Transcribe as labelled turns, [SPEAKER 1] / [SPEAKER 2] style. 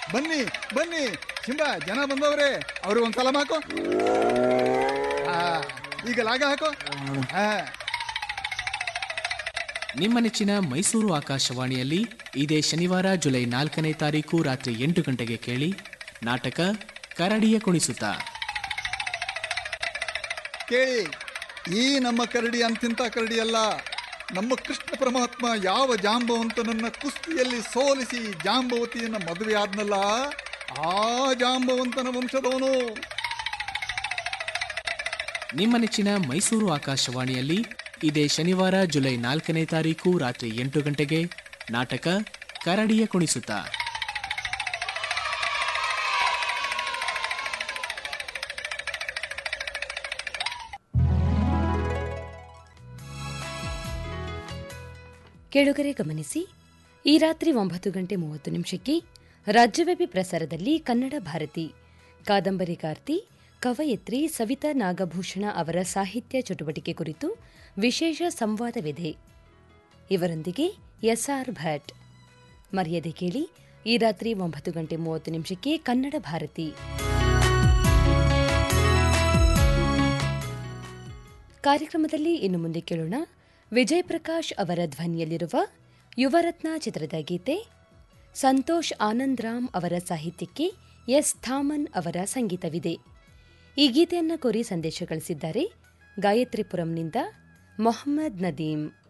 [SPEAKER 1] ಬನ್ನಿ ಬನ್ನಿ ಶಿಂಬ ಜನ ಬಂದವ್ರೆ ಅವ್ರಿಗೆ ಒಂದ್ ಸಲ ಹಾಕು ಆ, ಈಗ ಲಾಗ ಹಾಕು ಆ,
[SPEAKER 2] ನಿಮ್ಮ ನೆಚ್ಚಿನ ಮೈಸೂರು ಆಕಾಶವಾಣಿಯಲ್ಲಿ ಇದೇ ಶನಿವಾರ ಜುಲೈ ನಾಲ್ಕನೇ ತಾರೀಕು ರಾತ್ರಿ ಎಂಟು ಗಂಟೆಗೆ ಕೇಳಿ ನಾಟಕ ಕರಡಿಯ ಕುಣಿಸುತ್ತ
[SPEAKER 1] ಕೇಳಿ ಈ ನಮ್ಮ ಕರಡಿ ಅಂತಿಂತ ಕರಡಿ ಅಲ್ಲ ನಮ್ಮ ಕೃಷ್ಣ ಪರಮಾತ್ಮ ಯಾವ ಜಾಂಬವಂತನನ್ನ ಕುಸ್ತಿಯಲ್ಲಿ ಸೋಲಿಸಿ ಜಾಂಬವತಿಯನ್ನ ಮದುವೆ ಆದ್ನಲ್ಲ ಆ ಜಾಂಬವಂತನ ವಂಶದವನು
[SPEAKER 2] ನಿಮ್ಮ ನೆಚ್ಚಿನ ಮೈಸೂರು ಆಕಾಶವಾಣಿಯಲ್ಲಿ ಇದೇ ಶನಿವಾರ ಜುಲೈ ನಾಲ್ಕನೇ ತಾರೀಕು ರಾತ್ರಿ ಎಂಟು ಗಂಟೆಗೆ ನಾಟಕ ಕರಡಿಯ ಕುಣಿಸುತ್ತ
[SPEAKER 3] ಕೇಳುಗರೆ ಗಮನಿಸಿ ಈ ರಾತ್ರಿ ಒಂಬತ್ತು ಗಂಟೆ ಮೂವತ್ತು ನಿಮಿಷಕ್ಕೆ ರಾಜ್ಯವ್ಯಾಪಿ ಪ್ರಸಾರದಲ್ಲಿ ಕನ್ನಡ ಭಾರತಿ ಕಾದಂಬರಿಕಾರ್ತಿ ಕವಯತ್ರಿ ಸವಿತಾ ನಾಗಭೂಷಣ ಅವರ ಸಾಹಿತ್ಯ ಚಟುವಟಿಕೆ ಕುರಿತು ವಿಶೇಷ ಸಂವಾದವಿದೆ ಇವರೊಂದಿಗೆ ಎಸ್ಆರ್ ಭಟ್ ಮರ್ಯಾದೆ ಕೇಳಿ ಈ ರಾತ್ರಿ ಒಂಬತ್ತು ಗಂಟೆ ಮೂವತ್ತು ನಿಮಿಷಕ್ಕೆ ಕನ್ನಡ ಭಾರತಿ ಕಾರ್ಯಕ್ರಮದಲ್ಲಿ ಇನ್ನು ಮುಂದೆ ಕೇಳೋಣ ವಿಜಯ್ ಪ್ರಕಾಶ್ ಅವರ ಧ್ವನಿಯಲ್ಲಿರುವ ಯುವರತ್ನ ಚಿತ್ರದ ಗೀತೆ ಸಂತೋಷ್ ಆನಂದ್ರಾಮ್ ಅವರ ಸಾಹಿತ್ಯಕ್ಕೆ ಎಸ್ ಥಾಮನ್ ಅವರ ಸಂಗೀತವಿದೆ ಈ ಗೀತೆಯನ್ನು ಕೋರಿ ಸಂದೇಶ ಕಳಿಸಿದ್ದಾರೆ ಗಾಯತ್ರಿಪುರಂನಿಂದ ಮೊಹಮ್ಮದ್ ನದೀಂ